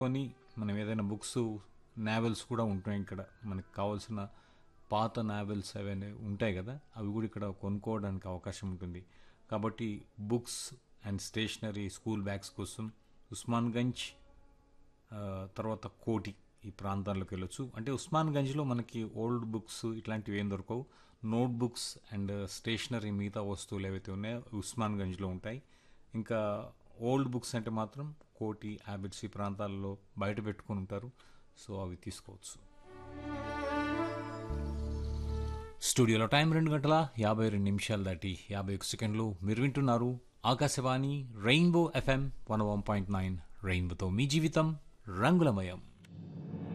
కొని మనం ఏదైనా బుక్స్ నావెల్స్ కూడా ఉంటాయి ఇక్కడ మనకు కావాల్సిన పాత నావెల్స్ అవన్నీ ఉంటాయి కదా అవి కూడా ఇక్కడ కొనుక్కోవడానికి అవకాశం ఉంటుంది కాబట్టి books and stationery school bags కోసం ఉస్మాన్గంజ్ ఆ, తర్వాత కోటి ఈ ప్రాంతాల్లోకి వెళ్ళొచ్చు అంటే ఉస్మాన్గంజ్లో మనకి ఓల్డ్ బుక్స్ ఇట్లాంటివి ఏం దొరకవు నోట్ బుక్స్ అండ్ స్టేషనరీ మిగతా వస్తువులు ఏవైతే ఉన్నాయో ఉస్మాన్గంజ్లో ఉంటాయి ఇంకా ఓల్డ్ బుక్స్ అంటే మాత్రం కోటి హ్యాబిట్స్ ఈ ప్రాంతాల్లో బయట పెట్టుకొని ఉంటారు సో అవి తీసుకోవచ్చు స్టూడియోలో టైం రెండు గంటల యాభై రెండు నిమిషాలు దాటి యాభై ఒక సెకండ్లు మీరు వింటున్నారు Akashvani rainbow FM one one point nine రెయిన్బోతో మీ జీవితం రంగులమయం